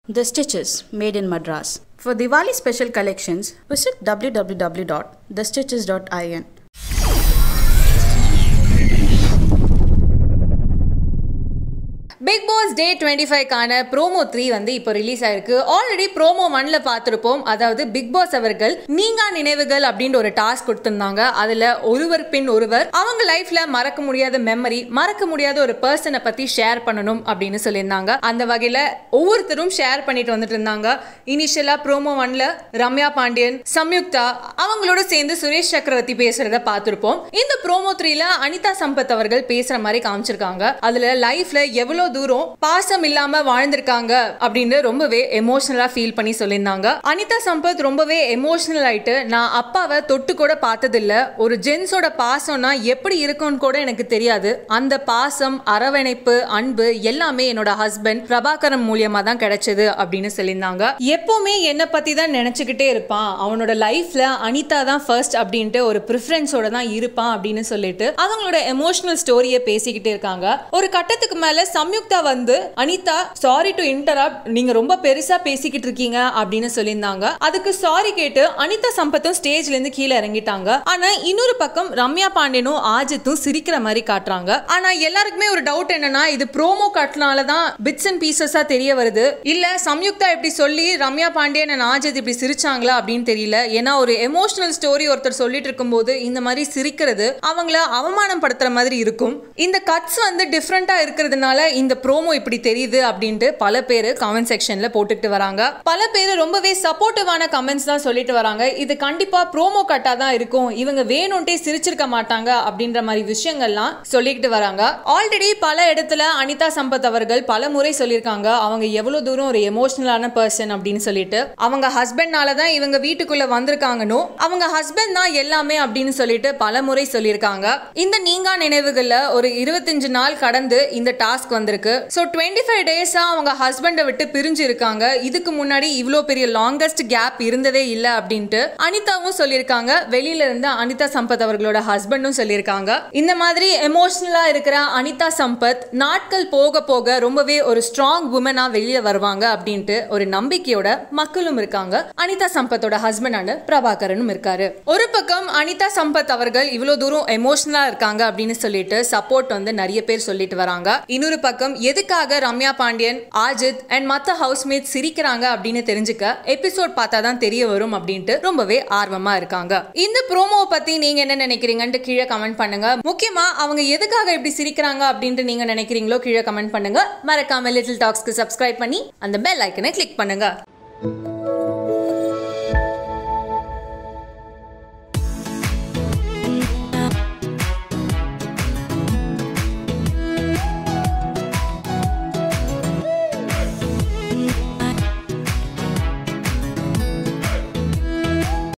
The Stitches, made in Madras. For Diwali special collections, visit www.thestitches.in. Bigg Boss day twenty ஃபைவ்க்கான promo three வந்து இப்போ release ஆயிருக்கு already promo ஒன்ல பார்த்துருப்போம் அதாவது பிக் பாஸ் அவர்கள் நீங்கா நினைவுகள் அப்படின்ற ஒரு டாஸ்க் கொடுத்திருந்தாங்க அதுல ஒருவர் பின் ஒருவர் அவங்க லைஃப்ல மறக்க முடியாத மெமரி மறக்க முடியாத ஒரு பர்சனை பத்தி ஷேர் பண்ணணும் அப்படின்னு சொல்லியிருந்தாங்க அந்த வகையில ஒவ்வொருத்தரும் ஷேர் பண்ணிட்டு வந்துட்டு இருந்தாங்க இனிஷியலா ப்ரோமோ ஒன்ல ரம்யா பாண்டியன் சம்யுக்தா அவங்களோட சேர்ந்து சுரேஷ் சக்கரவர்த்தி பேசுறத பார்த்திருப்போம் இந்த ப்ரோமோ த்ரீல அனிதா சம்பத் அவர்கள் பேசுற மாதிரி காமிச்சிருக்காங்க அதுல லைஃப்ல எவ்வளவு தூரம் பாசம் இல்லாம வாழ்ந்திருக்காங்க அப்படின்னு ரொம்பவே எமோஷனலா ஃபீல் பண்ணி சொல்லியிருந்தாங்க அனிதா சம்பத் ரொம்பவே எமோஷனல் ஆயிட்டு நான் அப்பாவை தொட்டு கூட பார்த்ததில்ல ஒரு ஜென்ஸோட பாசம்னா எப்படி இருக்கும்னு கூட எனக்கு தெரியாது அந்த பாசம் அரவணைப்பு அன்பு எல்லாமே என்னோட ஹஸ்பண்ட் பிரபாகரன் மூலியமா தான் கிடைச்சது அப்படின்னு சொல்லியிருந்தாங்க எப்பவுமே என்னை பத்தி தான் நினைச்சுக்கிட்டே இருப்பான் அவனோட லைஃப்ல அனிதா தான் ஃபர்ஸ்ட் அப்படின்ட்டு ஒரு ப்ரிஃபரன்ஸோட தான் இருப்பான் அப்படின்னு சொல்லிட்டு அவங்களோட எமோஷனல் ஸ்டோரியை பேசிக்கிட்டே இருக்காங்க ஒரு கட்டத்துக்கு மேல சம்யுக்தா வந்து அனிதா சாரி டு இன்டரப்ட் நீங்க ரொம்ப பெருசா பேசிக்கிட்டு இருக்கீங்க அப்படின்னு சொல்லியிருந்தாங்க அதுக்கு சாரி கேட்டு அனிதா சம்பத்தும் ஸ்டேஜ்ல இருந்து கீழே இறங்கிட்டாங்க ஆனா இன்னொரு பக்கம் ரம்யா பாண்டியனும் ஆஜித்தும் சிரிக்கிற மாதிரி காட்டுறாங்க ஆனா எல்லாருக்குமே ஒரு டவுட் என்னன்னா இது ப்ரோமோ கட்னால தான் பிட்ஸ் அண்ட் பீசஸா தெரிய வருது இல்ல சம்யுக்தா இப்படி சொல்லி ரம்யா பாண்டியன் and ஆஜித் இப்படி சிரிச்சாங்களா அப்படின்னு தெரியல ஏன்னா ஒரு எமோஷனல் ஸ்டோரி ஒருத்தர் சொல்லிட்டு இருக்கும்போது இந்த மாதிரி சிரிக்கிறது அவங்கள அவமானப்படுத்துற மாதிரி இருக்கும் இந்த கட்ஸ் வந்து டிஃப்ரெண்டா இருக்கிறதுனால இந்த ப்ரோமோ இப்படி தெரியுது அப்படின்ட்டு பல பேர் கமெண்ட் செக்ஷன்ல போட்டுட்டு வராங்க பல பேர் ரொம்பவே சப்போர்ட்டிவான கமெண்ட்ஸ் தான் சொல்லிட்டு வராங்க இது கண்டிப்பா ப்ரோமோ கட்டா தான் இருக்கும் இவங்க வேணும்ட்டே சிரிச்சிருக்க மாட்டாங்க அப்படின்ற மாதிரி விஷயங்கள்லாம் சொல்லிக்கிட்டு வராங்க ஆல்ரெடி பல இடத்துல அனிதா சம்பத் அவர்கள் பல முறை சொல்லியிருக்காங்க அவங்க எவ்வளவு தூரம் ஒரு எமோஷனலான பர்சன் அப்படின்னு சொல்லிட்டு அவங்க ஹஸ்பண்ட்னால தான் இவங்க வீட்டுக்குள்ள வந்திருக்காங்கன்னு அவங்க ஹஸ்பண்ட் தான் எல்லாமே அப்படின்னு சொல்லிட்டு பல முறை சொல்லியிருக்காங்க இந்த நீங்கா நினைவுகள்ல ஒரு இருபத்தஞ்சு நாள் கடந்து இந்த டாஸ்க் வந்திருக்கு ஸோ டுவெண்ட்டி ஃபைவ் டேஸா அவங்க ஹஸ்பண்டை விட்டு பிரிஞ்சு இருக்காங்க இதுக்கு முன்னாடி இவ்வளோ பெரிய லாங்கஸ்ட் கேப் இருந்ததே இல்லை அப்படின்ட்டு அனிதாவும் சொல்லியிருக்காங்க வெளியில இருந்து அனிதா சம்பத் அவர்களோட ஹஸ்பண்டும் சொல்லியிருக்காங்க இந்த மாதிரி எமோஷனலா இருக்கிற அனிதா சம்பத் நாட்கள் போக போக ரொம்பவே ஒரு ஸ்ட்ராங் உமனா வெளியே வருவாங்க அப்படின்ட்டு ஒரு நம்பிக்கையோட மக்களும் இருக்காங்க அனிதா சம்பத்தோட ஹஸ்பண்டான பிரபாகரனும் இருக்காரு ஒரு பக்கம் அனிதா சம்பத் அவர்கள் இவ்வளவு தூரம் எமோஷனலா இருக்காங்க அப்படின்னு சொல்லிட்டு சப்போர்ட் வந்து நிறைய பேர் சொல்லிட்டு வராங்க இன்னொரு பக்கம் எதுக்காக ரம்யா பாண்டியன் ஆஜித் அண்ட் மத்த ஹவுஸ்மேட் சிரிக்கிறாங்க அப்படின்னு தெரிஞ்சுக்க எபிசோட் பார்த்தா தான் தெரிய வரும் அப்படின்ட்டு ரொம்பவே ஆர்வமா இருக்காங்க இந்த ப்ரோமோ பத்தி நீங்க என்ன நினைக்கிறீங்கன்ட்டு கீழே கமெண்ட் பண்ணுங்க முக்கியமா அவங்க எதுக்காக இப்படி சிரிக்கிறாங்க அப்படின்ட்டு நீங்க நினைக்கிறீங்களோ கீழே கமெண்ட் பண்ணுங்க மறக்காம லிட்டில் டாக்ஸ்க்கு சப்ஸ்கிரைப் பண்ணி அந்த பெல் ஐக்கனை கிளிக் பண்ணுங்க